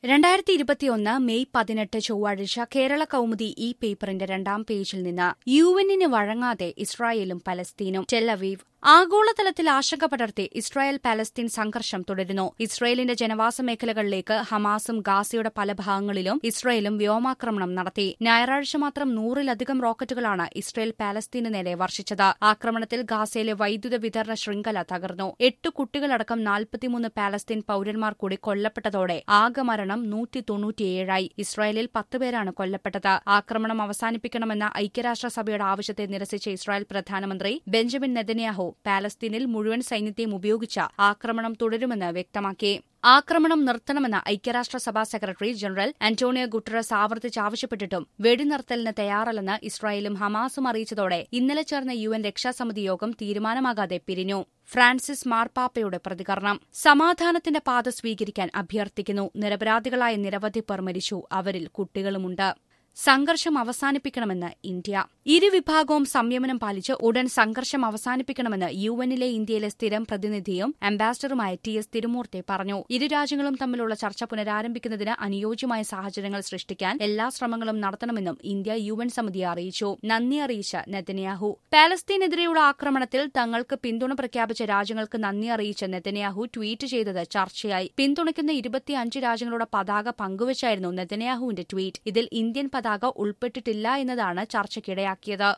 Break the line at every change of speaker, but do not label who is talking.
രണ്ടായിരത്തി ഇരുപത്തിയൊന്ന് മെയ് പതിനെട്ട് ചൊവ്വാഴ്ച കേരള കൗമുദി ഈ പേപ്പറിന്റെ രണ്ടാം പേജിൽ നിന്ന് യു എന്നിന് വഴങ്ങാതെ ഇസ്രായേലും പലസ്തീനും ടെലവീവ് ആഗോളതലത്തിൽ ആശങ്ക പടർത്തി ഇസ്രായേൽ പാലസ്തീൻ സംഘർഷം തുടരുന്നു ഇസ്രായേലിന്റെ ജനവാസ മേഖലകളിലേക്ക് ഹമാസും ഗാസയുടെ പല ഭാഗങ്ങളിലും ഇസ്രായേലും വ്യോമാക്രമണം നടത്തി ഞായറാഴ്ച മാത്രം നൂറിലധികം റോക്കറ്റുകളാണ് ഇസ്രായേൽ പാലസ്തീന് നേരെ വർഷിച്ചത് ആക്രമണത്തിൽ ഗാസയിലെ വൈദ്യുത വിതരണ ശൃംഖല തകർന്നു എട്ട് കുട്ടികളടക്കം നാൽപ്പത്തിമൂന്ന് പാലസ്തീൻ പൌരന്മാർ കൂടി കൊല്ലപ്പെട്ടതോടെ ആകെ മരണം നൂറ്റി തൊണ്ണൂറ്റിയേഴായി ഇസ്രായേലിൽ പത്തുപേരാണ് കൊല്ലപ്പെട്ടത് ആക്രമണം അവസാനിപ്പിക്കണമെന്ന ഐക്യരാഷ്ട്രസഭയുടെ ആവശ്യത്തെ നിരസിച്ച ഇസ്രായേൽ പ്രധാനമന്ത്രി ബെഞ്ചമിൻ നെതന്യാഹു പാലസ്തീനിൽ മുഴുവൻ സൈന്യത്തെയും ഉപയോഗിച്ച് ആക്രമണം തുടരുമെന്ന് വ്യക്തമാക്കി ആക്രമണം നിർത്തണമെന്ന് ഐക്യരാഷ്ട്രസഭാ സെക്രട്ടറി ജനറൽ അന്റോണിയോ ഗുട്ടറസ് ആവർത്തിച്ച് ആവശ്യപ്പെട്ടിട്ടും വെടിനിർത്തലിന് തയ്യാറല്ലെന്ന് ഇസ്രായേലും ഹമാസും അറിയിച്ചതോടെ ഇന്നലെ ചേർന്ന യു എൻ രക്ഷാസമിതി യോഗം തീരുമാനമാകാതെ പിരിഞ്ഞു ഫ്രാൻസിസ് മാർപ്പാപ്പയുടെ പ്രതികരണം സമാധാനത്തിന്റെ പാത സ്വീകരിക്കാൻ അഭ്യർത്ഥിക്കുന്നു നിരപരാധികളായ നിരവധി പേർ മരിച്ചു അവരിൽ കുട്ടികളുമുണ്ട് സംഘർഷം അവസാനിപ്പിക്കണമെന്ന് ഇന്ത്യ ഇരുവിഭാഗവും സംയമനം പാലിച്ച് ഉടൻ സംഘർഷം അവസാനിപ്പിക്കണമെന്ന് യു എന്നിലെ ഇന്ത്യയിലെ സ്ഥിരം പ്രതിനിധിയും അംബാസഡറുമായ ടി എസ് തിരുമൂർത്തി പറഞ്ഞു ഇരു രാജ്യങ്ങളും തമ്മിലുള്ള ചർച്ച പുനരാരംഭിക്കുന്നതിന് അനുയോജ്യമായ സാഹചര്യങ്ങൾ സൃഷ്ടിക്കാൻ എല്ലാ ശ്രമങ്ങളും നടത്തണമെന്നും ഇന്ത്യ യു എൻ സമിതിയെ അറിയിച്ചു നന്ദി അറിയിച്ച നെതന്യാഹു പാലസ്തീനെതിരെയുള്ള ആക്രമണത്തിൽ തങ്ങൾക്ക് പിന്തുണ പ്രഖ്യാപിച്ച രാജ്യങ്ങൾക്ക് നന്ദി അറിയിച്ച നെതന്യാഹു ട്വീറ്റ് ചെയ്തത് ചർച്ചയായി പിന്തുണയ്ക്കുന്ന ഇരുപത്തിയഞ്ച് രാജ്യങ്ങളുടെ പതാക പങ്കുവച്ചായിരുന്നു നെതന്യാഹുവിന്റെ ട്വീറ്റ് ഇതിൽ ഇന്ത്യൻ പതാക ഉൾപ്പെട്ടിട്ടില്ല എന്നതാണ് ചർച്ചയ്ക്കിടയാക്കിയത്